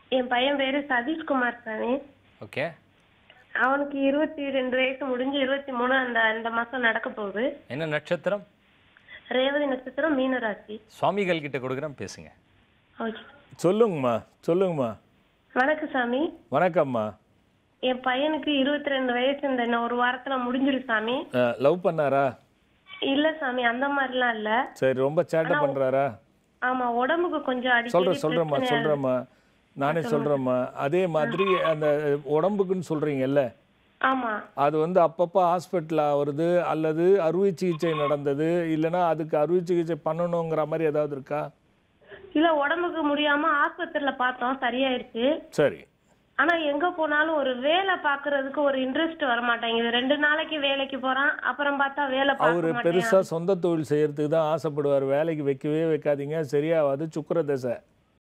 என் பையன் பேரு சதீஷ்குமார் சாமி ஓகே அவனுக்கு இருபத்தி ரெண்டு வயசு முடிஞ்சு இருபத்தி மூணு அந்த இந்த மாசம் நடக்க போகுது என்ன நட்சத்திரம் ரேவதி நட்சத்திரம் மீனராசி சுவாமிகள் கிட்ட கொடுக்குறேன் பேசுங்க ஓகே சொல்லுங்கம்மா சொல்லுங்கம்மா வணக்கம் சாமி வணக்கம்மா என் பையனுக்கு இருபத்தி ரெண்டு வயசு இந்த இன்னும் ஒரு வாரத்துல முடிஞ்சிரு சாமி லவ் பண்ணாரா இல்ல சாமி அந்த மாதிரிலாம் இல்ல சரி ரொம்ப சேட்டை பண்ணுறாரா ஆமா உடம்புக்கு கொஞ்சம் சொல்கிறேன் அடிக்கடி சொல்கிறேம்மா பிரச்சனை சொல்கிறேம்மா நானே சொல்கிறேம்மா அதே மாதிரி அந்த உடம்புக்குன்னு சொல்கிறீங்கல்ல ஆமா அது வந்து அப்பப்போ ஹாஸ்பிட்டல் ஆகுறது அல்லது அறுவை சிகிச்சை நடந்தது இல்லைன்னா அதுக்கு அறுவை சிகிச்சை பண்ணணுங்கிற மாதிரி ஏதாவது இருக்கா இல்ல உடம்புக்கு முடியாம ஆஸ்பத்திரியில பார்த்தோம் சரியாயிருச்சு சரி ஆனா எங்க போனாலும் ஒரு வேலை பாக்குறதுக்கு ஒரு இன்ட்ரெஸ்ட் வர மாட்டேங்குது ரெண்டு நாளைக்கு வேலைக்கு போறான் அப்புறம் பார்த்தா வேலை அவர் பார்க்க மாட்டேன் பெருசாக சொந்த தொழில் செய்யறதுக்கு தான் ஆசைப்படுவார் வேலைக்கு வைக்கவே வைக்காதீங்க சரியாகாது சுக்கர தசை